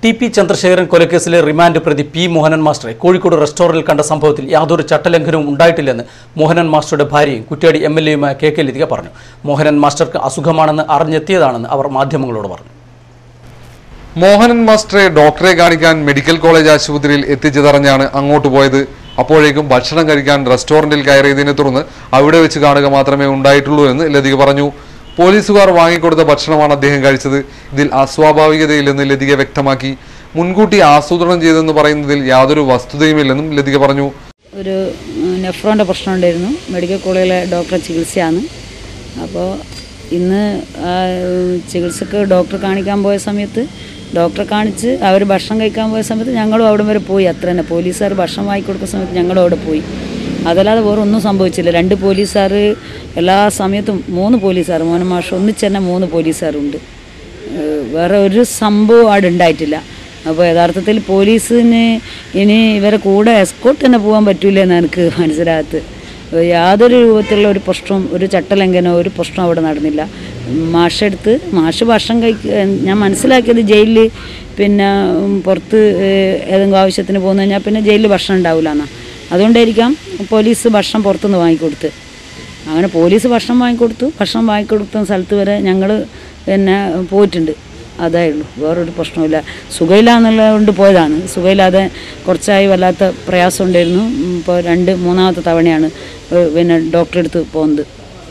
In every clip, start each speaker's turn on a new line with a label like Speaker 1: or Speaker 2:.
Speaker 1: T P Chandrasekharan കൊലക്കേസിലെ remand പ്രതി P Mohanan മാസ്റ്ററെ കോഴിക്കോട് റെസ്റ്റോറന്റിൽ കണ്ട സംഭവത്തിൽ യാതൊരു ചട്ടലംഘനവും ഉണ്ടായിട്ടില്ലെന്ന് മോഹനൻ മാസ്റ്ററുടെ ഭാര്യയും കുറ്റ്യാടി എം എൽ എയുമായ കെ കെ ലതിക പറഞ്ഞു മോഹനൻ മാസ്റ്റർക്ക് അസുഖമാണെന്ന് അറിഞ്ഞെത്തിയതാണെന്ന് അവർ മാധ്യമങ്ങളോട് പറഞ്ഞു
Speaker 2: മോഹനൻ മാസ്റ്ററെ ഡോക്ടറെ കാണിക്കാൻ മെഡിക്കൽ കോളേജ് ആശുപത്രിയിൽ എത്തിച്ചതറിഞ്ഞാണ് അങ്ങോട്ട് പോയത് അപ്പോഴേക്കും ഭക്ഷണം കഴിക്കാൻ റെസ്റ്റോറന്റിൽ കയറിയതിനെ തുടർന്ന് അവിടെ വെച്ച് കാണുക മാത്രമേ ഉണ്ടായിട്ടുള്ളൂ എന്ന് ലതിക പറഞ്ഞു പോലീസുകാർ വാങ്ങിക്കൊടുത്ത ഭക്ഷണമാണ് അദ്ദേഹം കഴിച്ചത് ഇതിൽ അസ്വാഭാവികതയില്ലെന്ന് ലതിക വ്യക്തമാക്കി മുൻകൂട്ടി ആസൂത്രണം ചെയ്തെന്ന് പറയുന്നതിൽ യാതൊരു വസ്തുതയുമില്ലെന്നും ലതിക പറഞ്ഞു
Speaker 3: ഒരു നെഫ്രോൻ്റെ പ്രശ്നം ഉണ്ടായിരുന്നു മെഡിക്കൽ കോളേജിലെ ഡോക്ടറെ ചികിത്സയാണ് അപ്പോൾ ഇന്ന് ആ, ചികിത്സക്ക് ഡോക്ടറെ കാണിക്കാൻ പോയ സമയത്ത് ഡോക്ടറെ കാണിച്ച് അവർ ഭക്ഷണം കഴിക്കാൻ പോയ സമയത്ത് ഞങ്ങളും അവിടെ വരെ പോയി അത്ര തന്നെ പോലീസുകാർ ഭക്ഷണം വാങ്ങി കൊടുക്കുന്ന സമയത്ത് ഞങ്ങളും അവിടെ പോയി അതല്ലാതെ വേറെ ഒന്നും സംഭവിച്ചില്ല രണ്ട് പോലീസുകാർ എല്ലാ സമയത്തും മൂന്ന് പോലീസുകാർ മോഹൻ മാഷ് ഒന്നിച്ച് തന്നെ മൂന്ന് പോലീസുകാരുണ്ട് ഏഹ് വേറെ ഒരു സംഭവം അവിടെ ഉണ്ടായിട്ടില്ല അപ്പോൾ യഥാർത്ഥത്തിൽ പോലീസിന് ഇനി ഇവരെ കൂടെ എസ്കോട്ട് തന്നെ പോകാൻ പറ്റൂല എന്ന് എനിക്ക് മനസ്സിലാകത്ത് യാതൊരു രൂപത്തിലുള്ള ഒരു പ്രശ്നവും ഒരു ചട്ടലംഘനമോ ഒരു പ്രശ്നവും അവിടെ നടന്നില്ല മാഷെടുത്ത് മാഷ് ഭക്ഷണം കഴിക്ക ഞാൻ മനസ്സിലാക്കിയത് ജയിലിൽ പിന്നെ ഉം, പുറത്ത് ഏഹ്, ഏതെങ്കിലും ആവശ്യത്തിന് പോകുന്നു കഴിഞ്ഞാൽ പിന്നെ ജയിലിൽ ഭക്ഷണം ഉണ്ടാവില്ല എന്നാ അതുകൊണ്ടായിരിക്കാം പോലീസ് ഭക്ഷണം പുറത്തുനിന്ന് വാങ്ങിക്കൊടുത്ത് അങ്ങനെ പോലീസ് ഭക്ഷണം വാങ്ങിക്കൊടുത്തു ഭക്ഷണം വാങ്ങിക്കൊടുത്ത സ്ഥലത്ത് വരെ ഞങ്ങൾ പിന്നെ പോയിട്ടുണ്ട് അതേ ഉള്ളൂ വേറൊരു പ്രശ്നമില്ല സുഖമില്ല എന്നുള്ളത് കൊണ്ട് പോയതാണ് സുഖമില്ലാതെ കുറച്ചായി വല്ലാത്ത പ്രയാസം ഉണ്ടായിരുന്നു ഇപ്പോൾ രണ്ട് മൂന്നാമത്തെ തവണയാണ് ഏഹ് പിന്നെ ഡോക്ടറെ അടുത്ത് പോകുന്നത്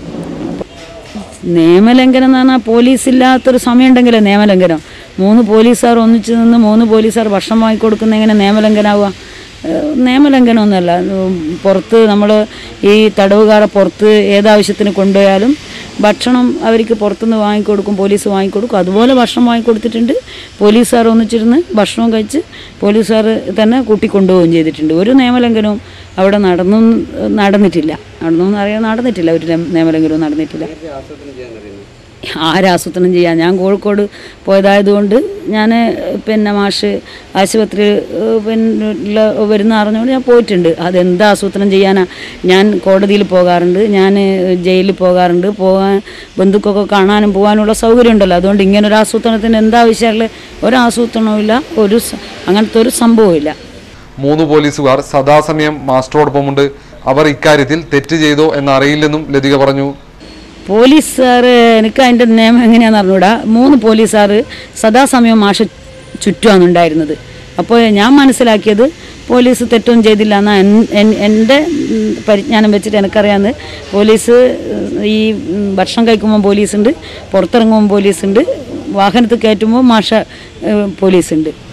Speaker 3: നിയമലംഘനം എന്ന് പറഞ്ഞാൽ പോലീസ് ഇല്ലാത്തൊരു സമയം ഉണ്ടെങ്കിലേ നിയമലംഘനം മൂന്ന് പോലീസുകാർ ഒന്നിച്ച് നിന്ന് മൂന്ന് പോലീസുകാർ ഭക്ഷണം വാങ്ങിക്കൊടുക്കുന്ന എങ്ങനെ നിയമലംഘനമാവുക ഏഹ് നിയമലംഘനമൊന്നുമല്ല ഉം, പുറത്ത് നമ്മൾ ഈ തടവുകാരെ പുറത്ത് ഏതാവശ്യത്തിന് കൊണ്ടുപോയാലും ഭക്ഷണം അവർക്ക് പുറത്തുനിന്ന് വാങ്ങിക്കൊടുക്കും പോലീസ് വാങ്ങിക്കൊടുക്കും അതുപോലെ ഭക്ഷണം വാങ്ങിക്കൊടുത്തിട്ടുണ്ട് പോലീസുകാർ ഒന്നിച്ചിരുന്ന് ഭക്ഷണവും കഴിച്ച് പോലീസുകാർ തന്നെ കൂട്ടിക്കൊണ്ടുപോവുകയും ചെയ്തിട്ടുണ്ട് ഒരു നിയമലംഘനവും അവിടെ നടന്നു നടന്നിട്ടില്ല നടന്നു എന്നറിയാൻ നടന്നിട്ടില്ല ഒരു നിയമലംഘനവും നടന്നിട്ടില്ല ആരാസൂത്രണം ചെയ്യാൻ ഞാൻ കോഴിക്കോട് പോയതായതുകൊണ്ട് ഞാൻ പിന്നെ മാഷ് ആശുപത്രിയിൽ പിന്നെ വരുന്ന അറിഞ്ഞുകൊണ്ട് ഞാൻ പോയിട്ടുണ്ട് അതെന്താ ആസൂത്രണം ചെയ്യാനാ ഞാൻ കോടതിയിൽ പോകാറുണ്ട് ഞാൻ ജയിലിൽ പോകാറുണ്ട് പോകാൻ ബന്ധുക്കൊക്കെ കാണാനും പോകാനുള്ള സൗകര്യം ഉണ്ടല്ലോ അതുകൊണ്ട് ഇങ്ങനെ ഒരു ആസൂത്രണത്തിന് എന്താ ആവശ്യമുള്ള ഒരു ആസൂത്രണവും ഇല്ല ഒരു സ- അങ്ങനത്തെ ഒരു സംഭവവും ഇല്ല
Speaker 2: മൂന്ന് പോലീസുകാർ സദാസമയം മാസ്റ്ററോടൊപ്പമുണ്ട് അവർ ഇക്കാര്യത്തിൽ തെറ്റ് ചെയ്തോ എന്നറിയില്ലെന്നും ലതിക പറഞ്ഞു
Speaker 3: പോലീസുകാർ എനിക്ക് അതിൻ്റെ നിയമം എങ്ങനെയാണെന്ന് അറിഞ്ഞൂടാ മൂന്ന് പോലീസുകാർ സദാസമയം മാഷ ചുറ്റുമാണ് ഉണ്ടായിരുന്നത് അപ്പോൾ ഞാൻ മനസ്സിലാക്കിയത് പോലീസ് തെറ്റൊന്നും ചെയ്തില്ല എന്നാ എൻ്റെ ഉം, പരിജ്ഞാനം വെച്ചിട്ട് എനിക്കറിയാവുന്നത് പോലീസ് ഉം, ഈ ഉം, ഭക്ഷണം കഴിക്കുമ്പോൾ പോലീസുണ്ട് പുറത്തിറങ്ങുമ്പോൾ പോലീസുണ്ട് വാഹനത്തിൽ കയറ്റുമ്പോൾ മാഷ ഏഹ്, പോലീസുണ്ട്